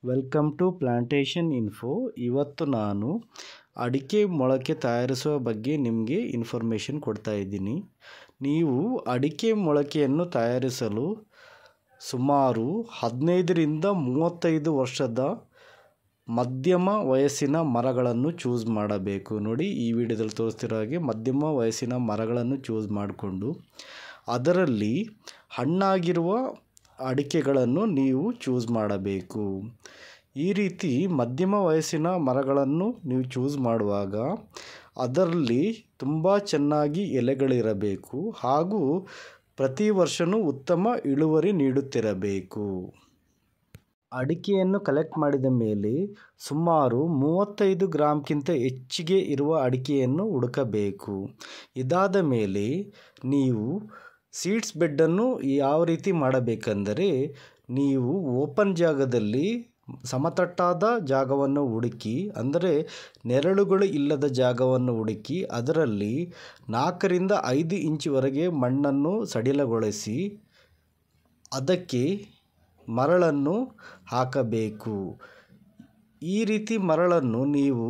welcome to plantation info ಇವತ್ತು ನಾನು ಅಡಿಕೆ ಮೊಳಕೆ ತಯಾರಿಸುವ ಬಗ್ಗೆ ನಿಮಗೆ ಇನ್ಫಾರ್ಮೇಷನ್ ಕೊಡ್ತಾ ಇದ್ದೀನಿ ನೀವು ಅಡಿಕೆ ಮೊಳಕೆಯನ್ನು ತಯಾರಿಸಲು ಸುಮಾರು ಹದಿನೈದರಿಂದ ಮೂವತ್ತೈದು ವರ್ಷದ ಮಧ್ಯಮ ವಯಸ್ಸಿನ ಮರಗಳನ್ನು ಚೂಸ್ ಮಾಡಬೇಕು ನೋಡಿ ಈ ವಿಡಿಯೋದಲ್ಲಿ ತೋರಿಸ್ತಿರೋ ಹಾಗೆ ಮಧ್ಯಮ ವಯಸ್ಸಿನ ಮರಗಳನ್ನು ಚೂಸ್ ಮಾಡಿಕೊಂಡು ಅದರಲ್ಲಿ ಹಣ್ಣಾಗಿರುವ ಅಡಿಕೆಗಳನ್ನು ನೀವು ಚೂಸ್ ಮಾಡಬೇಕು ಈ ರೀತಿ ಮಧ್ಯಮ ವಯಸ್ಸಿನ ಮರಗಳನ್ನು ನೀವು ಚೂಸ್ ಮಾಡುವಾಗ ಅದರಲ್ಲಿ ತುಂಬ ಚೆನ್ನಾಗಿ ಎಲೆಗಳಿರಬೇಕು ಹಾಗೂ ಪ್ರತಿ ವರ್ಷವೂ ಉತ್ತಮ ಇಳುವರಿ ನೀಡುತ್ತಿರಬೇಕು ಅಡಿಕೆಯನ್ನು ಕಲೆಕ್ಟ್ ಮಾಡಿದ ಮೇಲೆ ಸುಮಾರು ಮೂವತ್ತೈದು ಗ್ರಾಮ್ಗಿಂತ ಹೆಚ್ಚಿಗೆ ಇರುವ ಅಡಿಕೆಯನ್ನು ಹುಡುಕಬೇಕು ಇದಾದ ಮೇಲೆ ನೀವು ಸೀಡ್ಸ್ ಬೆಡ್ಡನ್ನು ಯಾವ ರೀತಿ ಮಾಡಬೇಕೆಂದರೆ ನೀವು ಓಪನ್ ಜಾಗದಲ್ಲಿ ಸಮತಟ್ಟಾದ ಜಾಗವನ್ನು ಹುಡುಕಿ ಅಂದರೆ ನೆರಳುಗಳು ಇಲ್ಲದ ಜಾಗವನ್ನು ಹುಡುಕಿ ಅದರಲ್ಲಿ ನಾಲ್ಕರಿಂದ ಐದು ಇಂಚುವರೆಗೆ ಮಣ್ಣನ್ನು ಸಡಿಲಗೊಳಿಸಿ ಅದಕ್ಕೆ ಮರಳನ್ನು ಹಾಕಬೇಕು ಈ ರೀತಿ ಮರಳನ್ನು ನೀವು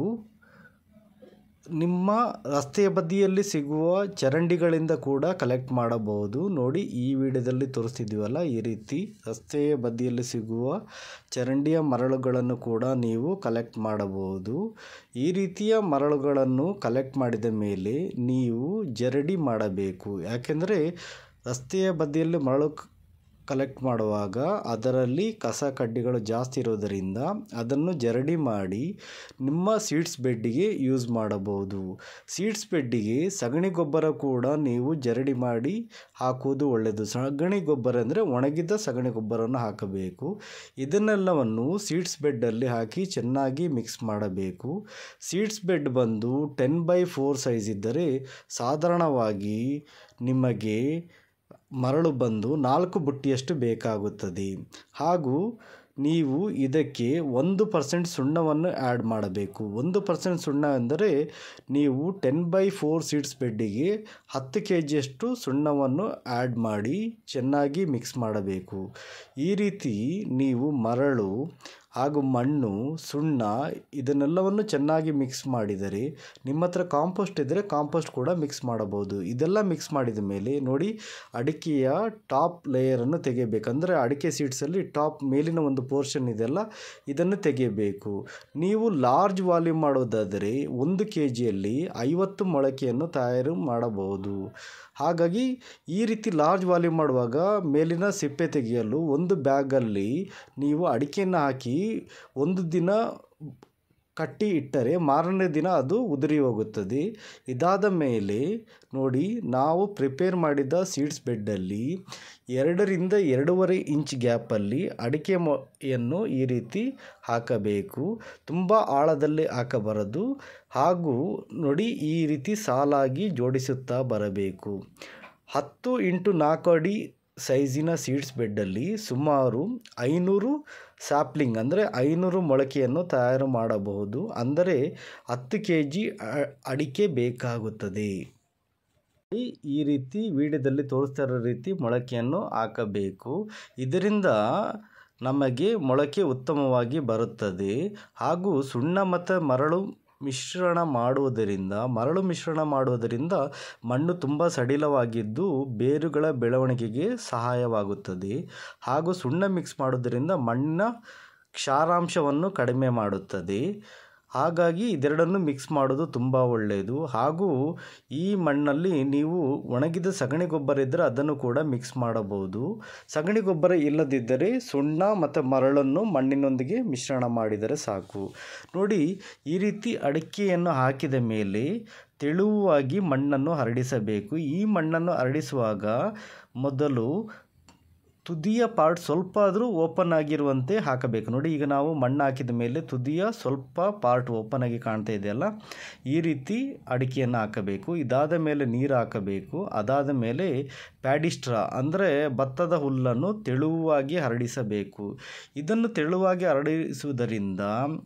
ನಿಮ್ಮ ರಸ್ತೆಯ ಬದಿಯಲ್ಲಿ ಸಿಗುವ ಚರಂಡಿಗಳಿಂದ ಕೂಡ ಕಲೆಕ್ಟ್ ಮಾಡಬಹುದು ನೋಡಿ ಈ ವಿಡಿಯೋದಲ್ಲಿ ತೋರಿಸ್ತಿದ್ದೀವಲ್ಲ ಈ ರೀತಿ ರಸ್ತೆಯ ಬದಿಯಲ್ಲಿ ಸಿಗುವ ಚರಂಡಿಯ ಮರಳುಗಳನ್ನು ಕೂಡ ನೀವು ಕಲೆಕ್ಟ್ ಮಾಡಬಹುದು ಈ ರೀತಿಯ ಮರಳುಗಳನ್ನು ಕಲೆಕ್ಟ್ ಮಾಡಿದ ಮೇಲೆ ನೀವು ಜರಡಿ ಮಾಡಬೇಕು ಯಾಕೆಂದರೆ ರಸ್ತೆಯ ಬದಿಯಲ್ಲಿ ಮರಳು ಕಲೆಕ್ಟ್ ಮಾಡುವಾಗ ಅದರಲ್ಲಿ ಕಸ ಕಡ್ಡಿಗಳು ಜಾಸ್ತಿ ಇರೋದರಿಂದ ಅದನ್ನು ಜರಡಿ ಮಾಡಿ ನಿಮ್ಮ ಸೀಡ್ಸ್ ಬೆಡ್ಡಿಗೆ ಯೂಸ್ ಮಾಡಬಹುದು ಸೀಡ್ಸ್ ಬೆಡ್ಡಿಗೆ ಸಗಣಿ ಗೊಬ್ಬರ ಕೂಡ ನೀವು ಜರಡಿ ಮಾಡಿ ಹಾಕುವುದು ಒಳ್ಳೆಯದು ಸಗಣಿ ಗೊಬ್ಬರ ಅಂದರೆ ಒಣಗಿದ ಸಗಣಿ ಗೊಬ್ಬರವನ್ನು ಹಾಕಬೇಕು ಇದನ್ನೆಲ್ಲವನ್ನು ಸೀಡ್ಸ್ ಬೆಡ್ಡಲ್ಲಿ ಹಾಕಿ ಚೆನ್ನಾಗಿ ಮಿಕ್ಸ್ ಮಾಡಬೇಕು ಸೀಡ್ಸ್ ಬೆಡ್ ಬಂದು ಟೆನ್ ಬೈ ಫೋರ್ ಸೈಜ್ ಇದ್ದರೆ ಸಾಧಾರಣವಾಗಿ ನಿಮಗೆ ಮರಳು ಬಂದು ನಾಲ್ಕು ಬುಟ್ಟಿಯಷ್ಟು ಬೇಕಾಗುತ್ತದೆ ಹಾಗೂ ನೀವು ಇದಕ್ಕೆ ಒಂದು ಪರ್ಸೆಂಟ್ ಸುಣ್ಣವನ್ನು ಆ್ಯಡ್ ಮಾಡಬೇಕು ಒಂದು ಪರ್ಸೆಂಟ್ ಸುಣ್ಣ ಅಂದರೆ ನೀವು ಟೆನ್ ಬೈ ಫೋರ್ ಸೀಡ್ಸ್ ಬೆಡ್ಡಿಗೆ ಹತ್ತು ಕೆ ಜಿಯಷ್ಟು ಸುಣ್ಣವನ್ನು ಆ್ಯಡ್ ಮಾಡಿ ಚೆನ್ನಾಗಿ ಮಿಕ್ಸ್ ಮಾಡಬೇಕು ಈ ರೀತಿ ನೀವು ಮರಳು ಹಾಗೂ ಮಣ್ಣು ಸುಣ್ಣ ಇದನ್ನೆಲ್ಲವನ್ನು ಚೆನ್ನಾಗಿ ಮಿಕ್ಸ್ ಮಾಡಿದರೆ ನಿಮ್ಮ ಹತ್ರ ಕಾಂಪೋಸ್ಟ್ ಇದ್ದರೆ ಕಾಂಪೋಸ್ಟ್ ಕೂಡ ಮಿಕ್ಸ್ ಮಾಡಬಹುದು ಇದೆಲ್ಲ ಮಿಕ್ಸ್ ಮಾಡಿದ ಮೇಲೆ ನೋಡಿ ಅಡಿಕೆಯ ಟಾಪ್ ಲೇಯರನ್ನು ತೆಗೆಯಬೇಕಂದ್ರೆ ಅಡಿಕೆ ಸೀಡ್ಸಲ್ಲಿ ಟಾಪ್ ಮೇಲಿನ ಒಂದು ಪೋರ್ಷನ್ ಇದೆಲ್ಲ ಇದನ್ನು ತೆಗೆಯಬೇಕು ನೀವು ಲಾರ್ಜ್ ವಾಲ್ಯೂಮ್ ಮಾಡೋದಾದರೆ ಒಂದು ಕೆ ಜಿಯಲ್ಲಿ ಐವತ್ತು ಮೊಳಕೆಯನ್ನು ತಯಾರು ಮಾಡಬಹುದು ಹಾಗಾಗಿ ಈ ರೀತಿ ಲಾರ್ಜ್ ವಾಲ್ಯೂಮ್ ಮಾಡುವಾಗ ಮೇಲಿನ ಸಿಪ್ಪೆ ತೆಗೆಯಲು ಒಂದು ಬ್ಯಾಗಲ್ಲಿ ನೀವು ಅಡಿಕೆಯನ್ನು ಹಾಕಿ ಒಂದು ದಿನ ಕಟ್ಟಿ ಇಟ್ಟರೆ ಮಾರನೇ ದಿನ ಅದು ಉದುರಿ ಹೋಗುತ್ತದೆ ಇದಾದ ಮೇಲೆ ನೋಡಿ ನಾವು ಪ್ರಿಪೇರ್ ಮಾಡಿದ ಸೀಡ್ಸ್ ಬೆಡ್ಡಲ್ಲಿ ಎರಡರಿಂದ ಎರಡೂವರೆ ಇಂಚ್ ಗ್ಯಾಪಲ್ಲಿ ಅಡಿಕೆ ಮೊಯನ್ನು ಈ ರೀತಿ ಹಾಕಬೇಕು ತುಂಬ ಆಳದಲ್ಲಿ ಹಾಕಬಾರದು ಹಾಗೂ ನೋಡಿ ಈ ರೀತಿ ಸಾಲಾಗಿ ಜೋಡಿಸುತ್ತಾ ಬರಬೇಕು ಹತ್ತು ಇಂಟು ನಾಲ್ಕು ಅಡಿ ಸೈಜಿನ ಸೀಡ್ಸ್ ಬೆಡ್ಡಲ್ಲಿ ಸುಮಾರು ಐನೂರು ಸ್ಯಾಪ್ಲಿಂಗ್ ಅಂದರೆ ಐನೂರು ಮೊಳಕೆಯನ್ನು ತಯಾರು ಮಾಡಬಹುದು ಅಂದರೆ ಹತ್ತು ಕೆ ಜಿ ಅಡಿಕೆ ಬೇಕಾಗುತ್ತದೆ ಈ ರೀತಿ ವಿಡಿಯೋದಲ್ಲಿ ತೋರಿಸ್ತಾ ಇರೋ ರೀತಿ ಮೊಳಕೆಯನ್ನು ಹಾಕಬೇಕು ಇದರಿಂದ ನಮಗೆ ಮೊಳಕೆ ಉತ್ತಮವಾಗಿ ಬರುತ್ತದೆ ಹಾಗೂ ಸುಣ್ಣ ಮತ್ತು ಮರಳು ಮಿಶ್ರಣ ಮಾಡುವುದರಿಂದ ಮರಳು ಮಿಶ್ರಣ ಮಾಡುವುದರಿಂದ ಮಣ್ಣು ತುಂಬ ಸಡಿಲವಾಗಿದ್ದು ಬೇರುಗಳ ಬೆಳವಣಿಗೆಗೆ ಸಹಾಯವಾಗುತ್ತದೆ ಹಾಗೂ ಸುಣ್ಣ ಮಿಕ್ಸ್ ಮಾಡುವುದರಿಂದ ಮಣ್ಣಿನ ಕ್ಷಾರಾಂಶವನ್ನು ಕಡಿಮೆ ಮಾಡುತ್ತದೆ ಹಾಗಾಗಿ ಇದೆರಡನ್ನು ಮಿಕ್ಸ್ ಮಾಡೋದು ತುಂಬ ಒಳ್ಳೆಯದು ಹಾಗೂ ಈ ಮಣ್ಣಲ್ಲಿ ನೀವು ಒಣಗಿದ ಸಗಣಿ ಗೊಬ್ಬರ ಇದ್ದರೆ ಅದನ್ನು ಕೂಡ ಮಿಕ್ಸ್ ಮಾಡಬಹುದು ಸಗಣಿ ಗೊಬ್ಬರ ಇಲ್ಲದಿದ್ದರೆ ಸುಣ್ಣ ಮತ್ತು ಮರಳನ್ನು ಮಣ್ಣಿನೊಂದಿಗೆ ಮಿಶ್ರಣ ಮಾಡಿದರೆ ಸಾಕು ನೋಡಿ ಈ ರೀತಿ ಅಡಿಕೆಯನ್ನು ಹಾಕಿದ ಮೇಲೆ ತೆಳುವಾಗಿ ಮಣ್ಣನ್ನು ಹರಡಿಸಬೇಕು ಈ ಮಣ್ಣನ್ನು ಹರಡಿಸುವಾಗ ಮೊದಲು ತುದಿಯ ಪಾರ್ಟ್ ಸ್ವಲ್ಪ ಆದರೂ ಓಪನ್ ಆಗಿರುವಂತೆ ಹಾಕಬೇಕು ನೋಡಿ ಈಗ ನಾವು ಮಣ್ಣು ಹಾಕಿದ ಮೇಲೆ ತುದಿಯ ಸ್ವಲ್ಪ ಪಾರ್ಟ್ ಓಪನ್ ಆಗಿ ಕಾಣ್ತಾ ಇದೆಯಲ್ಲ ಈ ರೀತಿ ಅಡಿಕೆಯನ್ನು ಹಾಕಬೇಕು ಇದಾದ ಮೇಲೆ ನೀರು ಹಾಕಬೇಕು ಅದಾದ ಮೇಲೆ ಪ್ಯಾಡಿಸ್ಟ್ರಾ ಅಂದರೆ ಭತ್ತದ ಹುಲ್ಲನ್ನು ತೆಳುವಾಗಿ ಹರಡಿಸಬೇಕು ಇದನ್ನು ತೆಳುವಾಗಿ ಹರಡಿಸುವುದರಿಂದ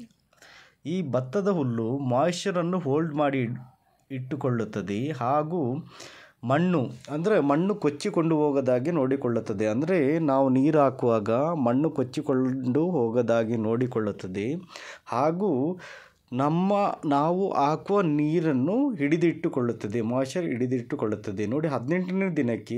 ಈ ಭತ್ತದ ಹುಲ್ಲು ಮಾಯಿಶ್ಚರನ್ನು ಹೋಲ್ಡ್ ಮಾಡಿ ಇಟ್ಟುಕೊಳ್ಳುತ್ತದೆ ಹಾಗೂ ಮಣ್ಣು ಅಂದರೆ ಮಣ್ಣು ಕೊಚ್ಚಿಕೊಂಡು ಹೋಗದಾಗೆ ನೋಡಿಕೊಳ್ಳುತ್ತದೆ ಅಂದರೆ ನಾವು ನೀರು ಹಾಕುವಾಗ ಮಣ್ಣು ಕೊಚ್ಚಿಕೊಂಡು ಹೋಗದಾಗಿ ನೋಡಿಕೊಳ್ಳುತ್ತದೆ ಹಾಗೂ ನಮ್ಮ ನಾವು ಹಾಕುವ ನೀರನ್ನು ಹಿಡಿದಿಟ್ಟುಕೊಳ್ಳುತ್ತದೆ ಮಾಯ್ಚರ್ ಹಿಡಿದಿಟ್ಟುಕೊಳ್ಳುತ್ತದೆ ನೋಡಿ ಹದಿನೆಂಟನೇ ದಿನಕ್ಕೆ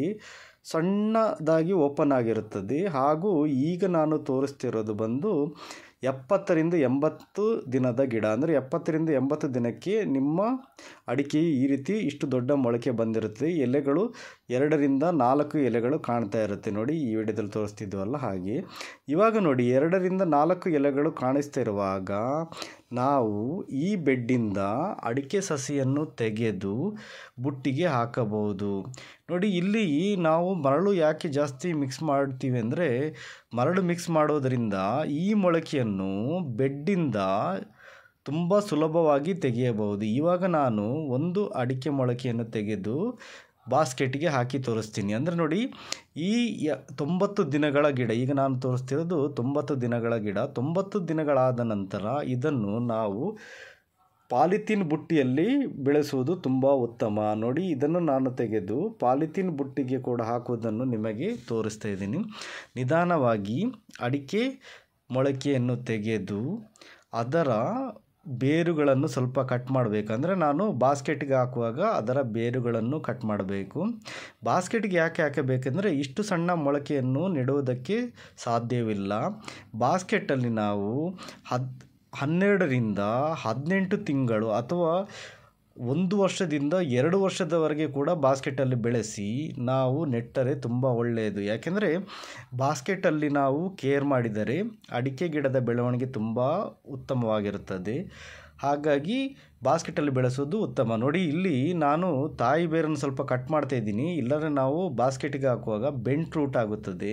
ಸಣ್ಣದಾಗಿ ಓಪನ್ ಆಗಿರುತ್ತದೆ ಹಾಗೂ ಈಗ ನಾನು ತೋರಿಸ್ತಿರೋದು ಬಂದು ಎಪ್ಪತ್ತರಿಂದ ಎಂಬತ್ತು ದಿನದ ಗಿಡ ಅಂದರೆ ಎಪ್ಪತ್ತರಿಂದ ಎಂಬತ್ತು ದಿನಕ್ಕೆ ನಿಮ್ಮ ಅಡಿಕೆ ಈ ರೀತಿ ಇಷ್ಟು ದೊಡ್ಡ ಮೊಳಕೆ ಬಂದಿರುತ್ತದೆ ಎಲೆಗಳು ಎರಡರಿಂದ ನಾಲ್ಕು ಎಲೆಗಳು ಕಾಣ್ತಾ ಇರುತ್ತೆ ನೋಡಿ ಈ ವಿಡಿಯೋದಲ್ಲಿ ತೋರಿಸ್ತಿದ್ವಲ್ಲ ಹಾಗೆ ಇವಾಗ ನೋಡಿ ಎರಡರಿಂದ ನಾಲ್ಕು ಎಲೆಗಳು ಕಾಣಿಸ್ತಾ ಇರುವಾಗ ನಾವು ಈ ಬೆಡ್ಡಿಂದ ಅಡಿಕೆ ಸಸಿಯನ್ನು ತೆಗೆದು ಬುಟ್ಟಿಗೆ ಹಾಕಬಹುದು ನೋಡಿ ಇಲ್ಲಿ ನಾವು ಮರಳು ಯಾಕೆ ಜಾಸ್ತಿ ಮಿಕ್ಸ್ ಮಾಡ್ತೀವಿ ಅಂದರೆ ಮರಳು ಮಿಕ್ಸ್ ಮಾಡೋದರಿಂದ ಈ ಮೊಳಕೆಯನ್ನು ಬೆಡ್ಡಿಂದ ತುಂಬ ಸುಲಭವಾಗಿ ತೆಗೆಯಬಹುದು ಇವಾಗ ನಾನು ಒಂದು ಅಡಿಕೆ ಮೊಳಕೆಯನ್ನು ತೆಗೆದು ಬಾಸ್ಕೆಟ್ಗೆ ಹಾಕಿ ತೋರಿಸ್ತೀನಿ ಅಂದರೆ ನೋಡಿ ಈ ಯ ತೊಂಬತ್ತು ದಿನಗಳ ಗಿಡ ಈಗ ನಾನು ತೋರಿಸ್ತಿರೋದು ತೊಂಬತ್ತು ದಿನಗಳ ಗಿಡ ತೊಂಬತ್ತು ದಿನಗಳಾದ ನಂತರ ಇದನ್ನು ನಾವು ಪಾಲಿಥೀನ್ ಬುಟ್ಟಿಯಲ್ಲಿ ಬೆಳೆಸುವುದು ತುಂಬ ಉತ್ತಮ ನೋಡಿ ಇದನ್ನು ನಾನು ತೆಗೆದು ಪಾಲಿಥೀನ್ ಬುಟ್ಟಿಗೆ ಕೂಡ ಹಾಕುವುದನ್ನು ನಿಮಗೆ ತೋರಿಸ್ತಾ ಇದ್ದೀನಿ ನಿಧಾನವಾಗಿ ಅಡಿಕೆ ಮೊಳಕೆಯನ್ನು ತೆಗೆದು ಅದರ ಬೇರುಗಳನ್ನು ಸ್ವಲ್ಪ ಕಟ್ ಮಾಡಬೇಕು ಅಂದರೆ ನಾನು ಬಾಸ್ಕೆಟ್ಗೆ ಹಾಕುವಾಗ ಅದರ ಬೇರುಗಳನ್ನು ಕಟ್ ಮಾಡಬೇಕು ಬಾಸ್ಕೆಟ್ಗೆ ಯಾಕೆ ಹಾಕಬೇಕೆಂದರೆ ಇಷ್ಟು ಸಣ್ಣ ಮೊಳಕೆಯನ್ನು ನೆಡುವುದಕ್ಕೆ ಸಾಧ್ಯವಿಲ್ಲ ಬಾಸ್ಕೆಟಲ್ಲಿ ನಾವು ಹದ್ ಹನ್ನೆರಡರಿಂದ ಹದಿನೆಂಟು ತಿಂಗಳು ಅಥವಾ ಒಂದು ವರ್ಷದಿಂದ ಎರಡು ವರ್ಷದವರೆಗೆ ಕೂಡ ಬಾಸ್ಕೆಟಲ್ಲಿ ಬೆಳೆಸಿ ನಾವು ನೆಟ್ಟರೆ ತುಂಬ ಒಳ್ಳೆಯದು ಯಾಕೆಂದರೆ ಬಾಸ್ಕೆಟಲ್ಲಿ ನಾವು ಕೇರ್ ಮಾಡಿದರೆ ಅಡಿಕೆ ಗಿಡದ ಬೆಳವಣಿಗೆ ತುಂಬ ಉತ್ತಮವಾಗಿರುತ್ತದೆ ಹಾಗಾಗಿ ಬಾಸ್ಕೆಟಲ್ಲಿ ಬೆಳೆಸೋದು ಉತ್ತಮ ನೋಡಿ ಇಲ್ಲಿ ನಾನು ತಾಯಿ ಬೇರನ್ನು ಸ್ವಲ್ಪ ಕಟ್ ಮಾಡ್ತಾ ಇದ್ದೀನಿ ಇಲ್ಲದ್ರೆ ನಾವು ಬಾಸ್ಕೆಟಿಗೆ ಹಾಕುವಾಗ ಬೆಂಟ್ ರೂಟ್ ಆಗುತ್ತದೆ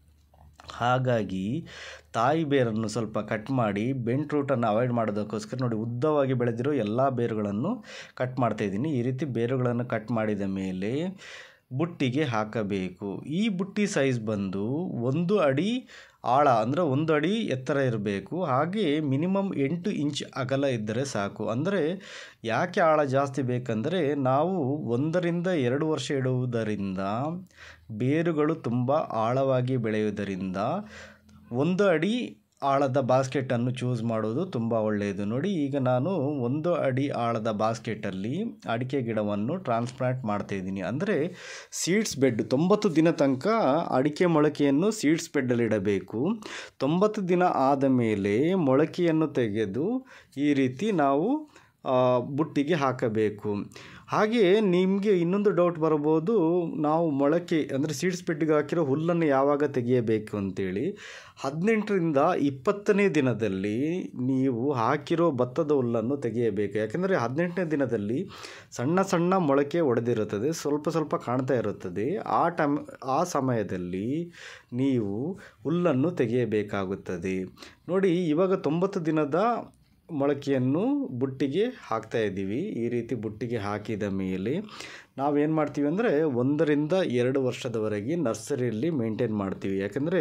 ಹಾಗಾಗಿ ತಾಯಿ ಬೇರನ್ನು ಸ್ವಲ್ಪ ಕಟ್ ಮಾಡಿ ಬೆಂಟ್ ರೂಟನ್ನು ಅವಾಯ್ಡ್ ಮಾಡೋದಕ್ಕೋಸ್ಕರ ನೋಡಿ ಉದ್ದವಾಗಿ ಬೆಳೆದಿರೋ ಎಲ್ಲ ಬೇರುಗಳನ್ನು ಕಟ್ ಮಾಡ್ತಾ ಇದ್ದೀನಿ ಈ ರೀತಿ ಬೇರುಗಳನ್ನು ಕಟ್ ಮಾಡಿದ ಮೇಲೆ ಬುಟ್ಟಿಗೆ ಹಾಕಬೇಕು ಈ ಬುಟ್ಟಿ ಸೈಜ್ ಬಂದು ಒಂದು ಅಡಿ ಆಳ ಅಂದರೆ ಒಂದು ಅಡಿ ಎತ್ತರ ಇರಬೇಕು ಹಾಗೆ ಮಿನಿಮಮ್ ಎಂಟು ಇಂಚ್ ಅಗಲ ಇದ್ದರೆ ಸಾಕು ಅಂದರೆ ಯಾಕೆ ಆಳ ಜಾಸ್ತಿ ಬೇಕಂದರೆ ನಾವು ಒಂದರಿಂದ ಎರಡು ವರ್ಷ ಇಡುವುದರಿಂದ ಬೇರುಗಳು ತುಂಬ ಆಳವಾಗಿ ಬೆಳೆಯುವುದರಿಂದ ಒಂದು ಅಡಿ ಆಳದ ಬಾಸ್ಕೆಟನ್ನು ಚೂಸ್ ಮಾಡೋದು ತುಂಬ ಒಳ್ಳೆಯದು ನೋಡಿ ಈಗ ನಾನು ಒಂದು ಅಡಿ ಆಳದ ಬಾಸ್ಕೆಟಲ್ಲಿ ಅಡಿಕೆ ಗಿಡವನ್ನು ಟ್ರಾನ್ಸ್ಪ್ಲಾಂಟ್ ಮಾಡ್ತಾ ಇದ್ದೀನಿ ಅಂದರೆ ಸೀಡ್ಸ್ ಬೆಡ್ ತೊಂಬತ್ತು ದಿನ ತನಕ ಅಡಿಕೆ ಮೊಳಕೆಯನ್ನು ಸೀಡ್ಸ್ ಬೆಡ್ಡಲ್ಲಿ ಇಡಬೇಕು ತೊಂಬತ್ತು ದಿನ ಆದ ಮೇಲೆ ಮೊಳಕೆಯನ್ನು ತೆಗೆದು ಈ ರೀತಿ ನಾವು ಬುಟ್ಟಿಗೆ ಹಾಕಬೇಕು ಹಾಗೆ ನಿಮಗೆ ಇನ್ನೊಂದು ಡೌಟ್ ಬರ್ಬೋದು ನಾವು ಮೊಳಕೆ ಅಂದರೆ ಸೀಡ್ಸ್ ಪೆಟ್ಟಿಗೆ ಹಾಕಿರೋ ಹುಲ್ಲನ್ನು ಯಾವಾಗ ತೆಗೆಯಬೇಕು ಅಂತೇಳಿ ಹದಿನೆಂಟರಿಂದ ಇಪ್ಪತ್ತನೇ ದಿನದಲ್ಲಿ ನೀವು ಹಾಕಿರೋ ಭತ್ತದ ಹುಲ್ಲನ್ನು ತೆಗೆಯಬೇಕು ಯಾಕೆಂದರೆ ಹದಿನೆಂಟನೇ ದಿನದಲ್ಲಿ ಸಣ್ಣ ಸಣ್ಣ ಮೊಳಕೆ ಒಡೆದಿರುತ್ತದೆ ಸ್ವಲ್ಪ ಸ್ವಲ್ಪ ಕಾಣ್ತಾ ಇರುತ್ತದೆ ಆ ಟೈಮ್ ಆ ಸಮಯದಲ್ಲಿ ನೀವು ಹುಲ್ಲನ್ನು ತೆಗೆಯಬೇಕಾಗುತ್ತದೆ ನೋಡಿ ಇವಾಗ ತೊಂಬತ್ತು ದಿನದ ಮೊಳಕೆಯನ್ನು ಬುಟ್ಟಿಗೆ ಹಾಕ್ತಾ ಇದ್ದೀವಿ ಈ ರೀತಿ ಬುಟ್ಟಿಗೆ ಹಾಕಿದ ಮೇಲೆ ನಾವೇನು ಮಾಡ್ತೀವಿ ಅಂದರೆ ಒಂದರಿಂದ ಎರಡು ವರ್ಷದವರೆಗೆ ನರ್ಸರಿಯಲ್ಲಿ ಮೇಂಟೈನ್ ಮಾಡ್ತೀವಿ ಯಾಕಂದರೆ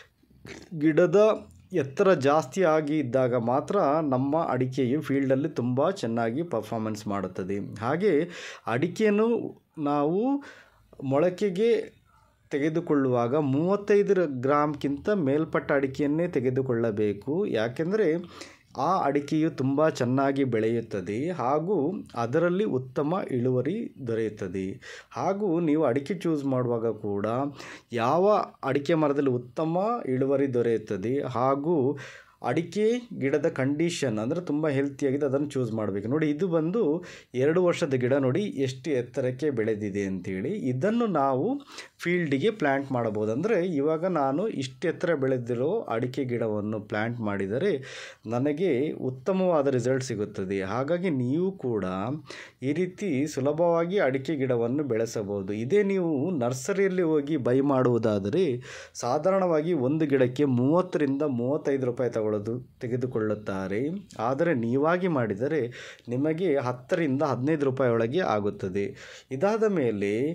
ಗಿಡದ ಎತ್ತರ ಜಾಸ್ತಿ ಆಗಿ ಇದ್ದಾಗ ಮಾತ್ರ ನಮ್ಮ ಅಡಿಕೆಯು ಫೀಲ್ಡಲ್ಲಿ ತುಂಬ ಚೆನ್ನಾಗಿ ಪರ್ಫಾರ್ಮೆನ್ಸ್ ಮಾಡುತ್ತದೆ ಹಾಗೆ ಅಡಿಕೆಯನ್ನು ನಾವು ಮೊಳಕೆಗೆ ತೆಗೆದುಕೊಳ್ಳುವಾಗ ಮೂವತ್ತೈದು ಗ್ರಾಮ್ಗಿಂತ ಮೇಲ್ಪಟ್ಟ ಅಡಿಕೆಯನ್ನೇ ತೆಗೆದುಕೊಳ್ಳಬೇಕು ಯಾಕೆಂದರೆ ಆ ಅಡಿಕೆಯು ತುಂಬ ಚೆನ್ನಾಗಿ ಬೆಳೆಯುತ್ತದೆ ಹಾಗೂ ಅದರಲ್ಲಿ ಉತ್ತಮ ಇಳುವರಿ ದೊರೆಯುತ್ತದೆ ಹಾಗೂ ನೀವು ಅಡಿಕೆ ಚೂಸ್ ಮಾಡುವಾಗ ಕೂಡ ಯಾವ ಅಡಿಕೆ ಮರದಲ್ಲಿ ಉತ್ತಮ ಇಳುವರಿ ದೊರೆಯುತ್ತದೆ ಹಾಗೂ ಅಡಿಕೆ ಗಿಡದ ಕಂಡೀಷನ್ ಅಂದರೆ ತುಂಬ ಹೆಲ್ತಿಯಾಗಿದೆ ಅದನ್ನು ಚೂಸ್ ಮಾಡಬೇಕು ನೋಡಿ ಇದು ಬಂದು ಎರಡು ವರ್ಷದ ಗಿಡ ನೋಡಿ ಎಷ್ಟು ಎತ್ತರಕ್ಕೆ ಬೆಳೆದಿದೆ ಅಂತೇಳಿ ಇದನ್ನು ನಾವು ಫೀಲ್ಡಿಗೆ ಪ್ಲ್ಯಾಂಟ್ ಮಾಡಬಹುದು ಅಂದರೆ ಇವಾಗ ನಾನು ಇಷ್ಟು ಎತ್ತರ ಬೆಳೆದಿರೋ ಅಡಿಕೆ ಗಿಡವನ್ನು ಪ್ಲ್ಯಾಂಟ್ ಮಾಡಿದರೆ ನನಗೆ ಉತ್ತಮವಾದ ರಿಸಲ್ಟ್ ಸಿಗುತ್ತದೆ ಹಾಗಾಗಿ ನೀವು ಕೂಡ ಈ ರೀತಿ ಸುಲಭವಾಗಿ ಅಡಿಕೆ ಗಿಡವನ್ನು ಬೆಳೆಸಬಹುದು ಇದೇ ನೀವು ನರ್ಸರಿಯಲ್ಲಿ ಹೋಗಿ ಬೈ ಮಾಡುವುದಾದರೆ ಸಾಧಾರಣವಾಗಿ ಒಂದು ಗಿಡಕ್ಕೆ ಮೂವತ್ತರಿಂದ ಮೂವತ್ತೈದು ರೂಪಾಯಿ ತಗೊಳ್ಳೋದು ತೆಗೆದುಕೊಳ್ಳುತ್ತಾರೆ ಆದರೆ ನೀವಾಗಿ ಮಾಡಿದರೆ ನಿಮಗೆ ಹತ್ತರಿಂದ ಹದಿನೈದು ರೂಪಾಯಿ ಒಳಗೆ ಆಗುತ್ತದೆ ಇದಾದ ಮೇಲೆ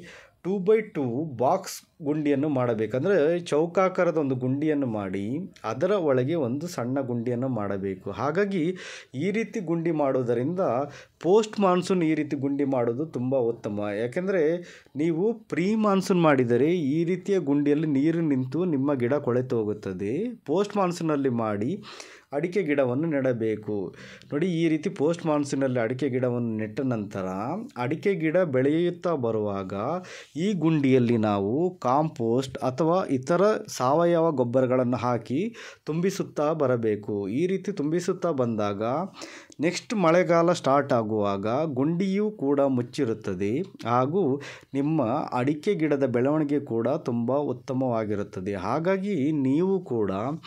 ಟೂ ಬೈ ಟೂ ಬಾಕ್ಸ್ ಗುಂಡಿಯನ್ನು ಮಾಡಬೇಕಂದ್ರೆ ಚೌಕಾಕಾರದ ಒಂದು ಗುಂಡಿಯನ್ನು ಮಾಡಿ ಅದರ ಒಳಗೆ ಒಂದು ಸಣ್ಣ ಗುಂಡಿಯನ್ನು ಮಾಡಬೇಕು ಹಾಗಾಗಿ ಈ ರೀತಿ ಗುಂಡಿ ಮಾಡೋದರಿಂದ ಪೋಸ್ಟ್ ಮಾನ್ಸೂನ್ ಈ ರೀತಿ ಗುಂಡಿ ಮಾಡೋದು ತುಂಬ ಉತ್ತಮ ಯಾಕೆಂದರೆ ನೀವು ಪ್ರೀ ಮಾನ್ಸೂನ್ ಮಾಡಿದರೆ ಈ ರೀತಿಯ ಗುಂಡಿಯಲ್ಲಿ ನೀರು ನಿಂತು ನಿಮ್ಮ ಗಿಡ ಕೊಳೆತು ಹೋಗುತ್ತದೆ ಪೋಸ್ಟ್ ಮಾನ್ಸೂನಲ್ಲಿ ಮಾಡಿ ಅಡಿಕೆ ಗಿಡವನ್ನು ನೆಡಬೇಕು ನೋಡಿ ಈ ರೀತಿ ಪೋಸ್ಟ್ ಮಾನ್ಸೂನಲ್ಲಿ ಅಡಿಕೆ ಗಿಡವನ್ನು ನೆಟ್ಟ ನಂತರ ಅಡಿಕೆ ಗಿಡ ಬೆಳೆಯುತ್ತಾ ಬರುವಾಗ ಈ ಗುಂಡಿಯಲ್ಲಿ ನಾವು ಕಾಂಪೋಸ್ಟ್ ಅಥವಾ ಇತರ ಸಾವಯವ ಗೊಬ್ಬರಗಳನ್ನು ಹಾಕಿ ತುಂಬಿಸುತ್ತಾ ಬರಬೇಕು ಈ ರೀತಿ ತುಂಬಿಸುತ್ತಾ ಬಂದಾಗ ನೆಕ್ಸ್ಟ್ ಮಳೆಗಾಲ ಸ್ಟಾರ್ಟ್ ಆಗುವಾಗ ಗುಂಡಿಯೂ ಕೂಡ ಮುಚ್ಚಿರುತ್ತದೆ ಹಾಗೂ ನಿಮ್ಮ ಅಡಿಕೆ ಗಿಡದ ಬೆಳವಣಿಗೆ ಕೂಡ ತುಂಬ ಉತ್ತಮವಾಗಿರುತ್ತದೆ ಹಾಗಾಗಿ ನೀವು ಕೂಡ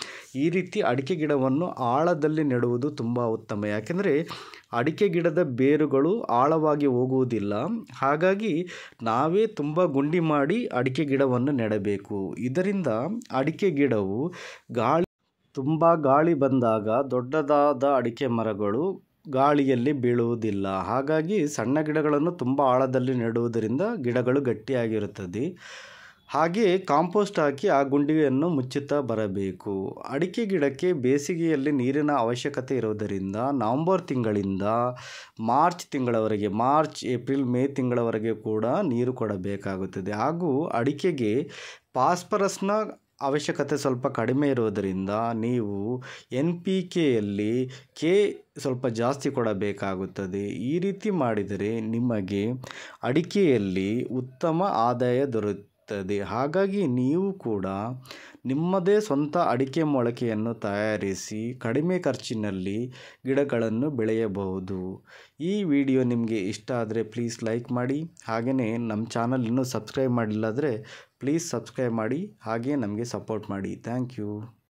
ಈ ರೀತಿ ಅಡಿಕೆ ಗಿಡವನ್ನು ಆಳದಲ್ಲಿ ನೆಡುವುದು ತುಂಬ ಉತ್ತಮ ಯಾಕೆಂದರೆ ಅಡಿಕೆ ಗಿಡದ ಬೇರುಗಳು ಆಳವಾಗಿ ಹೋಗುವುದಿಲ್ಲ ಹಾಗಾಗಿ ನಾವೇ ತುಂಬ ಗುಂಡಿ ಮಾಡಿ ಅಡಿಕೆ ಗಿಡವನ್ನು ನೆಡಬೇಕು ಇದರಿಂದ ಅಡಿಕೆ ಗಿಡವು ಗಾಳಿ ತುಂಬ ಗಾಳಿ ಬಂದಾಗ ದೊಡ್ಡದಾದ ಅಡಿಕೆ ಮರಗಳು ಗಾಳಿಯಲ್ಲಿ ಬೀಳುವುದಿಲ್ಲ ಹಾಗಾಗಿ ಸಣ್ಣ ಗಿಡಗಳನ್ನು ತುಂಬ ಆಳದಲ್ಲಿ ನೆಡುವುದರಿಂದ ಗಿಡಗಳು ಗಟ್ಟಿಯಾಗಿರುತ್ತದೆ ಹಾಗೆ ಕಾಂಪೋಸ್ಟ್ ಹಾಕಿ ಆ ಗುಂಡಿಯನ್ನು ಮುಚ್ಚುತ್ತಾ ಬರಬೇಕು ಅಡಿಕೆ ಗಿಡಕ್ಕೆ ಬೇಸಿಗೆಯಲ್ಲಿ ನೀರಿನ ಅವಶ್ಯಕತೆ ಇರುವುದರಿಂದ ನವಂಬರ್ ತಿಂಗಳಿಂದ ಮಾರ್ಚ್ ತಿಂಗಳವರೆಗೆ ಮಾರ್ಚ್ ಏಪ್ರಿಲ್ ಮೇ ತಿಂಗಳವರೆಗೆ ಕೂಡ ನೀರು ಕೊಡಬೇಕಾಗುತ್ತದೆ ಹಾಗೂ ಅಡಿಕೆಗೆ ಫಾಸ್ಫರಸ್ನ ಅವಶ್ಯಕತೆ ಸ್ವಲ್ಪ ಕಡಿಮೆ ಇರುವುದರಿಂದ ನೀವು ಎನ್ ಪಿ ಕೆಯಲ್ಲಿ ಕೆ ಸ್ವಲ್ಪ ಜಾಸ್ತಿ ಕೊಡಬೇಕಾಗುತ್ತದೆ ಈ ರೀತಿ ಮಾಡಿದರೆ ನಿಮಗೆ ಅಡಿಕೆಯಲ್ಲಿ ಉತ್ತಮ ಆದಾಯ ದೊರೆಯುತ್ತದೆ ಹಾಗಾಗಿ ನೀವು ಕೂಡ ನಿಮ್ಮದೇ ಸ್ವಂತ ಅಡಿಕೆ ಮೊಳಕೆಯನ್ನು ತಯಾರಿಸಿ ಕಡಿಮೆ ಖರ್ಚಿನಲ್ಲಿ ಗಿಡಗಳನ್ನು ಬೆಳೆಯಬಹುದು ಈ ವಿಡಿಯೋ ನಿಮಗೆ ಇಷ್ಟ ಆದರೆ ಪ್ಲೀಸ್ ಲೈಕ್ ಮಾಡಿ ಹಾಗೆಯೇ ನಮ್ಮ ಚಾನಲ್ ಇನ್ನೂ ಸಬ್ಸ್ಕ್ರೈಬ್ ಮಾಡಿಲ್ಲ ಆದರೆ ಪ್ಲೀಸ್ ಸಬ್ಸ್ಕ್ರೈಬ್ ಮಾಡಿ ಹಾಗೆ ನಮಗೆ ಸಪೋರ್ಟ್ ಮಾಡಿ ಥ್ಯಾಂಕ್ ಯು